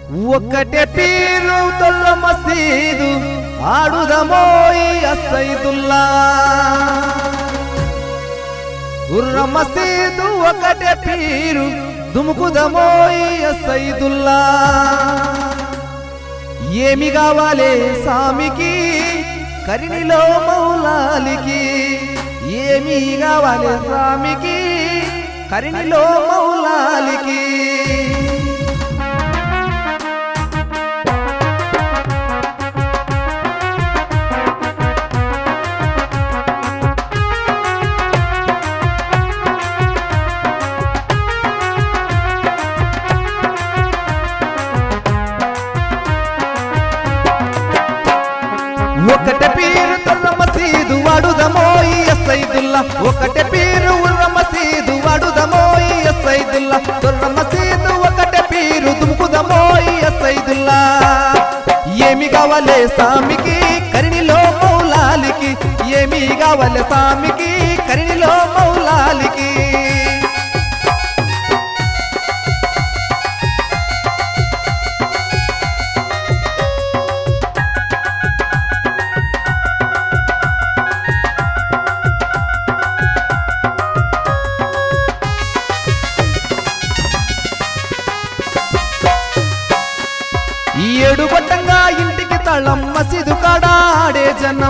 ఒక్కటే పీరు తొల్ల మసీదు ఆడుదమోయి అసైదుల్లా గుర్ర మసీదు ఒకటే పీరు దుముకుదమోయి అసైదుల్లా ఏమి కావాలే సామికి కరిణిలో మౌలాలికి ఏమి కావాలే సామికి కరిణిలో మౌలాలికి ఒకటే పీరు తొల్ల మసీదు వాడుదమోయి ఎస్సైదుల్లా ఒకటే పీరు ఉర్ర మసీదు వాడుదమోయి ఎస్సైదుల్లా తొల్ల మసీదు ఒకటే పీరు దుముకుదమోయి ఎస్సైదుల్లా ఏమి కావాలే సామికి కరిణిలో మౌలాలికి ఏమి కావాలే సామికి కరిణిలో మౌలాలికి ఈ ఏడు గొట్టంగా ఇంటికి తాళం మసీదు కాడాడే జనం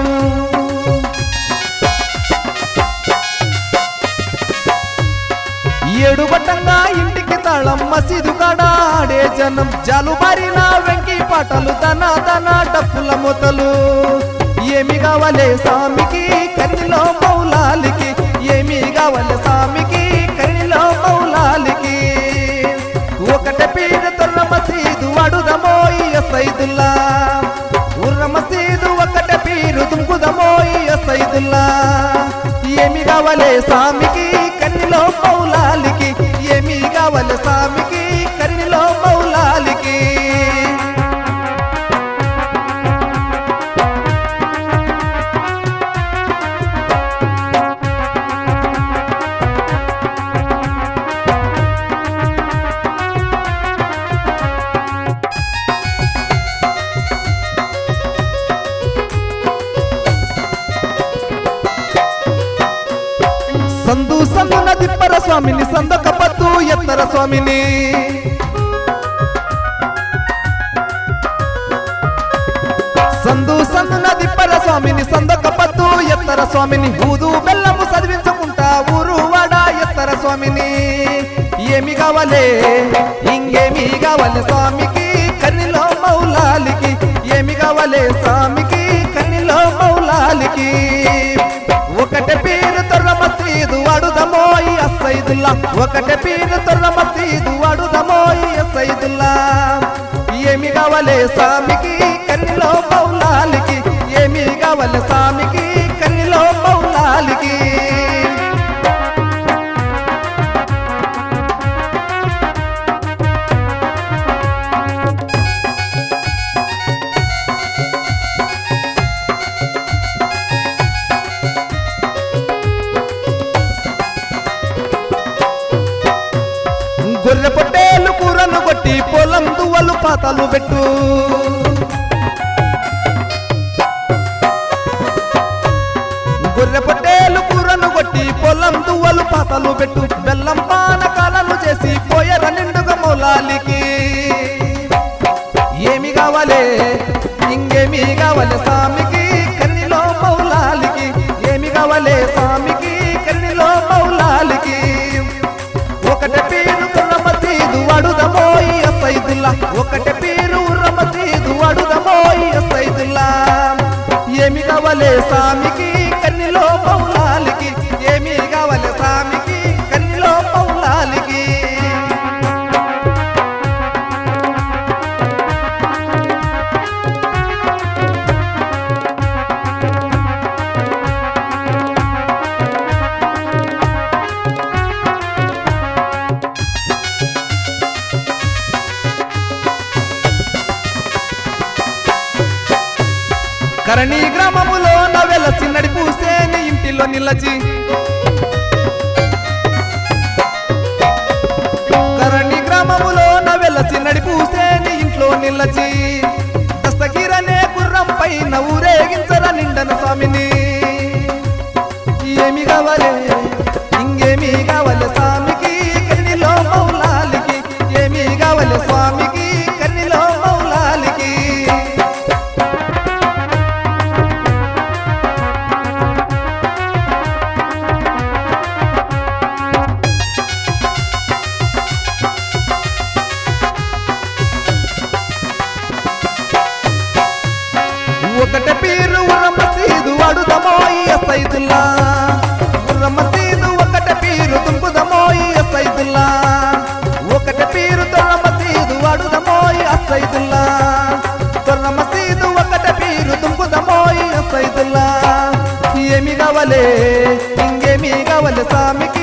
ఈ ఏడు గొట్టంగా ఇంటికి తాళం మసీదు కాడాడే జనం జాలుబారిన వెంకి పాటలు తన తన డప్పుల మొతలు ఏమి కావాలే సామికి కరిలో మౌలాలికి ఏమి కావాలే సామికి కరిలో మౌలాలికి ఒకటే పీర తొర్ర మసీదు అడుదమోయి సైదుల్లా ఉర్ర మసీదు ఒకటే పీరు దుంకుదమోయి సైదుల్లా ఏమి కావాలే సామికి కరిలో మౌలాలికి ఏమి కావాలే సామికి కరిలో మౌలాలికి సందు సందున దిప్పర స్వామిని సందక పత్తు ఎత్తర స్వామిని సందు సందున దిప్పర స్వామిని సందక పత్తు ఎత్తర స్వామిని ఊదు బెల్లము చదివించుకుంటా ఊరు వాడ ఎత్తర స్వామిని ఏమి కావాలే ఇంకేమి కావాలి స్వామికి కన్నిలో మౌలాలికి ఏమి కావాలే స్వామికి కన్నిలో మౌలాలికి ఒకటే పేరు తొర్ర మసీదు అడుదమోయి అసైదుల్లా ఒకటే పేరు తొర్ర మసీదు అడుదమోయి అసైదుల్లా ఏమి కావాలే స్వామికి కన్నిలో మౌలాలికి ఏమి కావాలే స్వామికి కన్నిలో మౌలాలికి గొర్రె పొట్టేలు కూరను కొట్టి పొలం దువ్వలు పాతలు పెట్టు గొర్రె పొట్టేలు కూరను కొట్టి పొలం దువ్వలు పాతలు పెట్టు బెల్లం పానకాలను చేసి పోయర నిండుగా మొలాలికి ఏమి కావాలే ఇంకేమి కావాలి స్వామికి కన్నిలో మౌలాలికి ఏమి కావాలే స్వామికి కన్నిలో మౌలాలికి ఒకటే పేరు రమసీదు అడుదమోయి సైదుల్లా ఒకటే పేరు రమసీదు అడుదమోయి సైదుల్లా ఏమి కావాలే సామికి కన్నిలో మౌలాలికి ఏమి కావాలే సామికి కన్నిలో మౌలాలికి కరణి గ్రామములో నవెలసి నడిపూసేని ఇంటిలో నిలచి కరణి గ్రామములో నవెలసి నడిపూసేని ఇంట్లో నిలచి దస్తగిరనే గుర్రం పైన ఊరేగించర నిండన స్వామిని ఏమి కావాలి ఇంకేమి కావాలి స్వామికి కన్నిలో మౌలాలికి ఏమి కావాలి స్వామికి కన్నిలో మౌలాలికి ఒకటి పీరు ఉరమసీదు అడుదమోయి సైదుల్లా ఉరమసీదు ఒకటి పీరు తుంపుదమోయి సైదుల్లా ఒకటి పీరు తొరమసీదు అడుదమోయి సైదుల్లా తొర్రమసీదు ఒకటి పీరు తుంపుదమోయి సైదుల్లా ఏమి కావలే ఇంకేమి కావలే స్వామికి